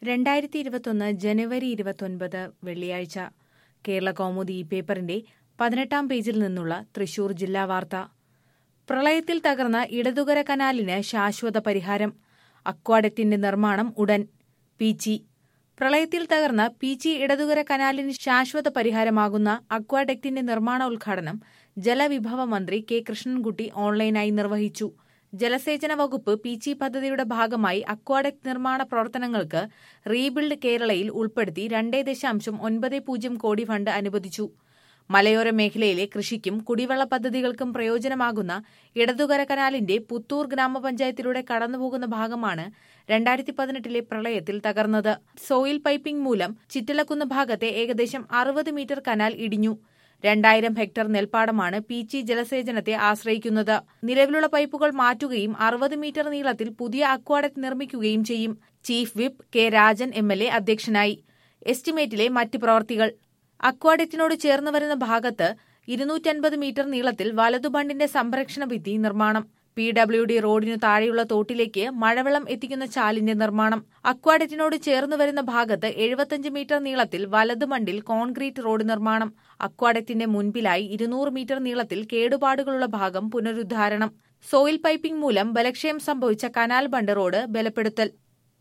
രണ്ടായിരത്തി ഇരുപത്തൊന്ന് ജനുവരി ഇരുപത്തൊൻപത് വെള്ളിയാഴ്ച കേരള കൗമുദി ഈ പേപ്പറിന്റെ പതിനെട്ടാം പേജിൽ നിന്നുള്ള തൃശൂർ ജില്ലാ വാർത്ത പ്രളയത്തിൽ തകർന്ന ഇടതുകര കനാലിന് ശാശ്വത പരിഹാരം അക്വാഡക്റ്റിന്റെ നിർമ്മാണം ഉടൻ പീച്ചി പ്രളയത്തിൽ തകർന്ന പീച്ചി ഇടതുകര കനാലിന് ശാശ്വത പരിഹാരമാകുന്ന അക്വാഡക്റ്റിന്റെ നിർമ്മാണ ഉദ്ഘാടനം ജലവിഭവ മന്ത്രി കെ കൃഷ്ണൻകുട്ടി ഓൺലൈനായി നിർവഹിച്ചു ജലസേചന വകുപ്പ് പീച്ചി പദ്ധതിയുടെ ഭാഗമായി അക്വാഡക്ട് നിർമ്മാണ പ്രവർത്തനങ്ങൾക്ക് റീബിൽഡ് കേരളയിൽ ഉൾപ്പെടുത്തി രണ്ടേ ദശാംശം ഒൻപത് പൂജ്യം കോടി ഫണ്ട് അനുവദിച്ചു മലയോര മേഖലയിലെ കൃഷിക്കും കുടിവെള്ള പദ്ധതികൾക്കും പ്രയോജനമാകുന്ന ഇടതുകര കനാലിന്റെ പുത്തൂർ ഗ്രാമപഞ്ചായത്തിലൂടെ കടന്നുപോകുന്ന ഭാഗമാണ് രണ്ടായിരത്തി പതിനെട്ടിലെ പ്രളയത്തിൽ തകർന്നത് സോയിൽ പൈപ്പിംഗ് മൂലം ചിറ്റലക്കുന്ന് ഭാഗത്തെ ഏകദേശം അറുപത് മീറ്റർ കനാൽ ഇടിഞ്ഞു രണ്ടായിരം ഹെക്ടർ നെൽപ്പാടമാണ് പീച്ചി ജലസേചനത്തെ ആശ്രയിക്കുന്നത് നിലവിലുള്ള പൈപ്പുകൾ മാറ്റുകയും അറുപത് മീറ്റർ നീളത്തിൽ പുതിയ അക്വാഡക്ട് നിർമ്മിക്കുകയും ചെയ്യും chief whip K Rajan M L A അധ്യക്ഷനായി എസ്റ്റിമേറ്റിലെ മറ്റ് പ്രവർത്തികൾ അക്വാഡക്റ്റിനോട് ചേർന്ന് വരുന്ന ഭാഗത്ത് ഇരുന്നൂറ്റൻപത് മീറ്റർ നീളത്തിൽ വലതുബണ്ടിന്റെ സംരക്ഷണ ഭിത്തി നിർമ്മാണം പി ഡബ്ല്യു ഡി റോഡിനു താഴെയുള്ള തോട്ടിലേക്ക് മഴവെള്ളം എത്തിക്കുന്ന ചാലിന്റെ നിർമ്മാണം അക്വാഡക്റ്റിനോട് ചേർന്ന് വരുന്ന ഭാഗത്ത് എഴുപത്തഞ്ച് മീറ്റർ നീളത്തിൽ വലത് ബണ്ടിൽ കോൺക്രീറ്റ് റോഡ് നിർമ്മാണം അക്വാഡക്റ്റിന്റെ മുൻപിലായി ഇരുന്നൂറ് മീറ്റർ നീളത്തിൽ കേടുപാടുകളുള്ള ഭാഗം പുനരുദ്ധാരണം സോയിൽ പൈപ്പിംഗ് മൂലം ബലക്ഷയം സംഭവിച്ച കനാൽ ബണ്ട് റോഡ് ബലപ്പെടുത്തൽ